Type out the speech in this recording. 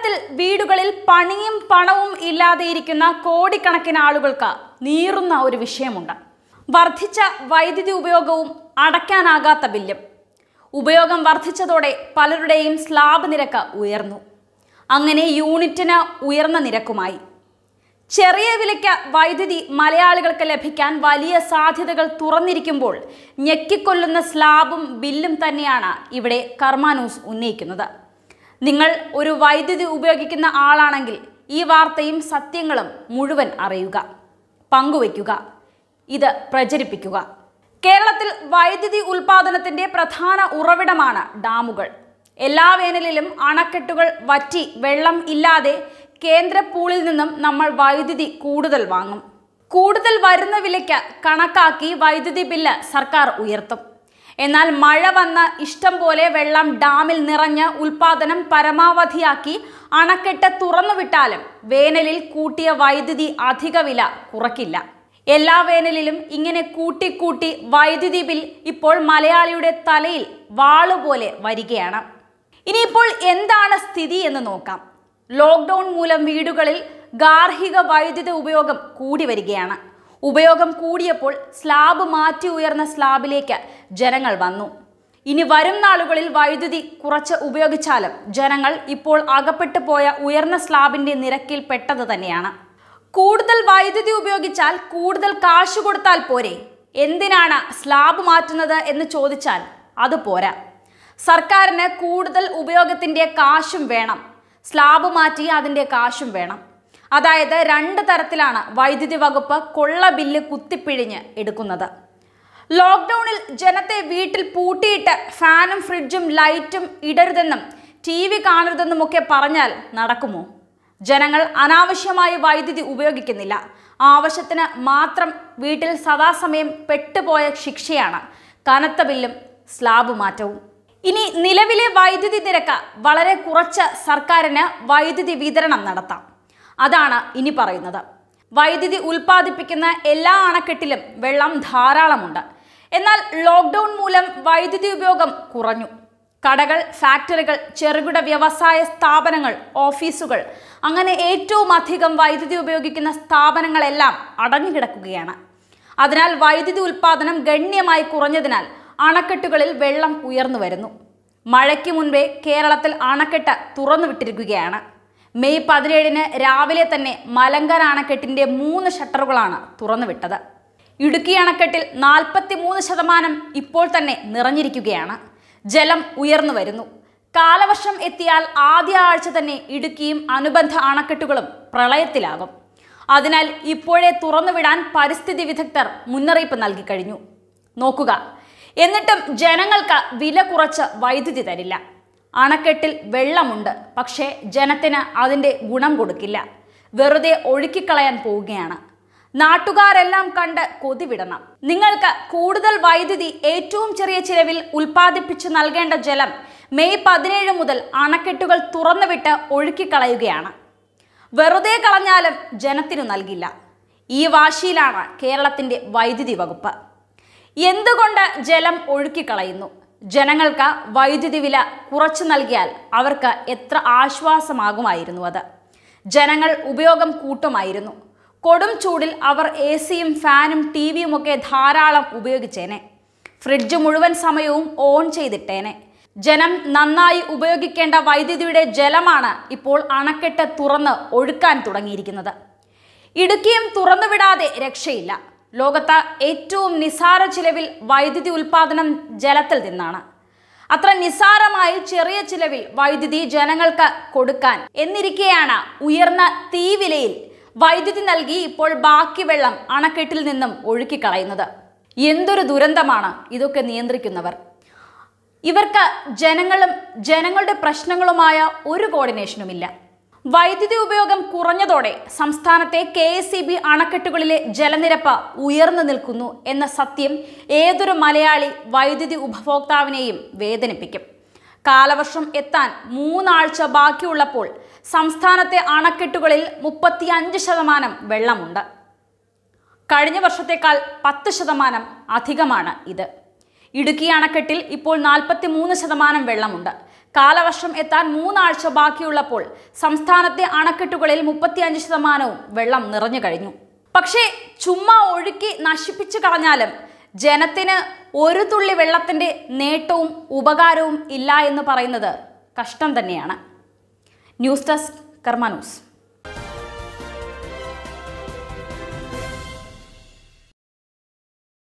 കേരളത്തിൽ വീടുകളിൽ പണിയും പണവും ഇല്ലാതെ ഇരിക്കുന്ന കോടിക്കണക്കിന് ആളുകൾക്ക് നീറുന്ന ഒരു വിഷയമുണ്ട് വർദ്ധിച്ച വൈദ്യുതി ഉപയോഗവും അടയ്ക്കാനാകാത്ത ബില്ലും ഉപയോഗം വർദ്ധിച്ചതോടെ പലരുടെയും സ്ലാബ് നിരക്ക് ഉയർന്നു അങ്ങനെ യൂണിറ്റിന് ഉയർന്ന നിരക്കുമായി ചെറിയ വിലയ്ക്ക് വൈദ്യുതി മലയാളികൾക്ക് ലഭിക്കാൻ വലിയ സാധ്യതകൾ തുറന്നിരിക്കുമ്പോൾ ഞെക്കിക്കൊല്ലുന്ന സ്ലാബും ബില്ലും തന്നെയാണ് ഇവിടെ കർമാനൂസ് ഉന്നയിക്കുന്നത് നിങ്ങൾ ഒരു വൈദ്യുതി ഉപയോഗിക്കുന്ന ആളാണെങ്കിൽ ഈ വാർത്തയും സത്യങ്ങളും മുഴുവൻ അറിയുക പങ്കുവയ്ക്കുക ഇത് പ്രചരിപ്പിക്കുക കേരളത്തിൽ വൈദ്യുതി ഉൽപാദനത്തിന്റെ പ്രധാന ഉറവിടമാണ് ഡാമുകൾ എല്ലാ വേനലിലും അണക്കെട്ടുകൾ വറ്റി വെള്ളം ഇല്ലാതെ കേന്ദ്ര പൂളിൽ നിന്നും നമ്മൾ വൈദ്യുതി കൂടുതൽ വാങ്ങും കൂടുതൽ വരുന്ന വിലയ്ക്ക് കണക്കാക്കി വൈദ്യുതി ബില്ല് സർക്കാർ ഉയർത്തും എന്നാൽ മഴ വന്ന ഇഷ്ടം പോലെ വെള്ളം ഡാമിൽ നിറഞ്ഞ് ഉൽപാദനം പരമാവധിയാക്കി അണക്കെട്ട് തുറന്നുവിട്ടാലും വേനലിൽ കൂട്ടിയ വൈദ്യുതി അധിക വില കുറയ്ക്കില്ല എല്ലാ വേനലിലും ഇങ്ങനെ കൂട്ടിക്കൂട്ടി വൈദ്യുതി ബിൽ ഇപ്പോൾ മലയാളിയുടെ തലയിൽ വാളുപോലെ വരികയാണ് ഇനിയിപ്പോൾ എന്താണ് സ്ഥിതി എന്ന് നോക്കാം ലോക്ക്ഡൗൺ മൂലം വീടുകളിൽ ഗാർഹിക വൈദ്യുത ഉപയോഗം കൂടി വരികയാണ് ഉപയോഗം കൂടിയപ്പോൾ സ്ലാബ് മാറ്റി ഉയർന്ന സ്ലാബിലേക്ക് ജനങ്ങൾ വന്നു ഇനി വരും നാളുകളിൽ വൈദ്യുതി കുറച്ച് ഉപയോഗിച്ചാലും ജനങ്ങൾ ഇപ്പോൾ അകപ്പെട്ടു പോയ ഉയർന്ന സ്ലാബിന്റെ നിരക്കിൽ പെട്ടത് തന്നെയാണ് കൂടുതൽ വൈദ്യുതി ഉപയോഗിച്ചാൽ കൂടുതൽ കാശ് കൊടുത്താൽ പോരെ എന്തിനാണ് സ്ലാബ് മാറ്റുന്നത് എന്ന് ചോദിച്ചാൽ അത് പോരാ സർക്കാരിന് കൂടുതൽ ഉപയോഗത്തിന്റെ കാശും വേണം സ്ലാബ് മാറ്റി അതിന്റെ കാശും വേണം അതായത് രണ്ട് തരത്തിലാണ് വൈദ്യുതി വകുപ്പ് കൊള്ള ബില്ല് കുത്തിപ്പിഴിഞ്ഞ് എടുക്കുന്നത് ലോക്ക്ഡൌണിൽ ജനത്തെ വീട്ടിൽ പൂട്ടിയിട്ട് ഫാനും ഫ്രിഡ്ജും ലൈറ്റും ഇടരുതെന്നും ടി വി കാണരുതെന്നുമൊക്കെ പറഞ്ഞാൽ നടക്കുമോ ജനങ്ങൾ അനാവശ്യമായി വൈദ്യുതി ഉപയോഗിക്കുന്നില്ല ആവശ്യത്തിന് മാത്രം വീട്ടിൽ സദാസമയം പെട്ടുപോയ ശിക്ഷയാണ് കനത്ത ബില്ലും സ്ലാബ് മാറ്റവും ഇനി നിലവിലെ വൈദ്യുതി നിരക്ക് വളരെ കുറച്ച് സർക്കാരിന് വൈദ്യുതി വിതരണം നടത്താം അതാണ് ഇനി പറയുന്നത് വൈദ്യുതി ഉൽപ്പാദിപ്പിക്കുന്ന എല്ലാ അണക്കെട്ടിലും വെള്ളം ധാരാളമുണ്ട് എന്നാൽ ലോക്ക്ഡൗൺ മൂലം വൈദ്യുതി ഉപയോഗം കുറഞ്ഞു കടകൾ ഫാക്ടറികൾ ചെറുകിട വ്യവസായ സ്ഥാപനങ്ങൾ ഓഫീസുകൾ അങ്ങനെ ഏറ്റവും അധികം വൈദ്യുതി ഉപയോഗിക്കുന്ന സ്ഥാപനങ്ങളെല്ലാം അടഞ്ഞുകിടക്കുകയാണ് അതിനാൽ വൈദ്യുതി ഉൽപ്പാദനം ഗണ്യമായി കുറഞ്ഞതിനാൽ അണക്കെട്ടുകളിൽ വെള്ളം ഉയർന്നു വരുന്നു മഴയ്ക്ക് മുൻപേ കേരളത്തിൽ അണക്കെട്ട് തുറന്നുവിട്ടിരിക്കുകയാണ് മെയ് പതിനേഴിന് രാവിലെ തന്നെ മലങ്കര അണക്കെട്ടിന്റെ മൂന്ന് ഷട്ടറുകളാണ് തുറന്നുവിട്ടത് ഇടുക്കി അണക്കെട്ടിൽ നാൽപ്പത്തി മൂന്ന് ശതമാനം ഇപ്പോൾ തന്നെ നിറഞ്ഞിരിക്കുകയാണ് ജലം ഉയർന്നു വരുന്നു കാലവർഷം എത്തിയാൽ ആദ്യ ആഴ്ച തന്നെ ഇടുക്കിയും അനുബന്ധ അണക്കെട്ടുകളും പ്രളയത്തിലാകും അതിനാൽ ഇപ്പോഴേ തുറന്നുവിടാൻ പരിസ്ഥിതി വിദഗ്ധർ മുന്നറിയിപ്പ് നൽകി കഴിഞ്ഞു നോക്കുക എന്നിട്ടും ജനങ്ങൾക്ക് വില കുറച്ച് വൈദ്യുതി തരില്ല അണക്കെട്ടിൽ വെള്ളമുണ്ട് പക്ഷേ ജനത്തിന് അതിൻ്റെ ഗുണം കൊടുക്കില്ല വെറുതെ ഒഴുക്കിക്കളയാൻ പോവുകയാണ് നാട്ടുകാരെല്ലാം കണ്ട് കൊതിവിടണം നിങ്ങൾക്ക് കൂടുതൽ വൈദ്യുതി ഏറ്റവും ചെറിയ ചിലവിൽ ഉൽപ്പാദിപ്പിച്ചു നൽകേണ്ട ജലം മെയ് പതിനേഴ് മുതൽ അണക്കെട്ടുകൾ തുറന്നുവിട്ട് ഒഴുക്കിക്കളയുകയാണ് വെറുതെ കളഞ്ഞാലും ജനത്തിനു നൽകില്ല ഈ വാശിയിലാണ് കേരളത്തിന്റെ വൈദ്യുതി വകുപ്പ് എന്തുകൊണ്ട് ജലം ഒഴുക്കിക്കളയുന്നു ജനങ്ങൾക്ക് വൈദ്യുതി വില കുറച്ചു നൽകിയാൽ അവർക്ക് എത്ര ആശ്വാസമാകുമായിരുന്നു അത് ജനങ്ങൾ ഉപയോഗം കൂട്ടുമായിരുന്നു കൊടും ചൂടിൽ അവർ എ സിയും ഫാനും ടി വിയും ഒക്കെ ധാരാളം ഉപയോഗിച്ചേനെ ഫ്രിഡ്ജ് മുഴുവൻ സമയവും ഓൺ ചെയ്തിട്ടേനെ ജനം നന്നായി ഉപയോഗിക്കേണ്ട വൈദ്യുതിയുടെ ജലമാണ് ഇപ്പോൾ അണക്കെട്ട് തുറന്ന് ഒഴുക്കാൻ തുടങ്ങിയിരിക്കുന്നത് ഇടുക്കിയും തുറന്നുവിടാതെ രക്ഷയില്ല ലോകത്ത് ഏറ്റവും നിസാര ചിലവിൽ വൈദ്യുതി ഉൽപാദനം ജലത്തിൽ നിന്നാണ് അത്ര നിസാരമായി ചെറിയ ചിലവിൽ വൈദ്യുതി ജനങ്ങൾക്ക് കൊടുക്കാൻ എന്നിരിക്കെയാണ് ഉയർന്ന തീവിലയിൽ വൈദ്യുതി നൽകി ഇപ്പോൾ ബാക്കി വെള്ളം അണക്കെട്ടിൽ നിന്നും ഒഴുക്കിക്കളയുന്നത് എന്തൊരു ദുരന്തമാണ് ഇതൊക്കെ നിയന്ത്രിക്കുന്നവർ ഇവർക്ക് ജനങ്ങളും ജനങ്ങളുടെ പ്രശ്നങ്ങളുമായ ഒരു കോർഡിനേഷനുമില്ല വൈദ്യുതി ഉപയോഗം കുറഞ്ഞതോടെ സംസ്ഥാനത്തെ കെ എസ് ഇ ബി അണക്കെട്ടുകളിലെ ജലനിരപ്പ് ഉയർന്നു നിൽക്കുന്നു എന്ന സത്യം ഏതൊരു മലയാളി വൈദ്യുതി ഉപഭോക്താവിനെയും വേദനിപ്പിക്കും കാലവർഷം എത്താൻ മൂന്നാഴ്ച ബാക്കിയുള്ളപ്പോൾ സംസ്ഥാനത്തെ അണക്കെട്ടുകളിൽ മുപ്പത്തിയഞ്ച് ശതമാനം വെള്ളമുണ്ട് കഴിഞ്ഞ വർഷത്തേക്കാൾ പത്ത് ശതമാനം അധികമാണ് ഇത് ഇടുക്കി അണക്കെട്ടിൽ ഇപ്പോൾ നാൽപ്പത്തി മൂന്ന് ശതമാനം വെള്ളമുണ്ട് കാലവർഷം എത്താൻ മൂന്നാഴ്ച ബാക്കിയുള്ളപ്പോൾ സംസ്ഥാനത്തെ അണക്കെട്ടുകളിൽ മുപ്പത്തിയഞ്ച് ശതമാനവും വെള്ളം നിറഞ്ഞു കഴിഞ്ഞു പക്ഷേ ചുമ്മാ ഒഴുക്കി നശിപ്പിച്ചു കളഞ്ഞാലും ജനത്തിന് ഒരു തുള്ളി വെള്ളത്തിന്റെ നേട്ടവും ഉപകാരവും ഇല്ല എന്ന് പറയുന്നത് കഷ്ടം തന്നെയാണ് ന്യൂസ് ഡെസ്ക് കർമ്മ ന്യൂസ്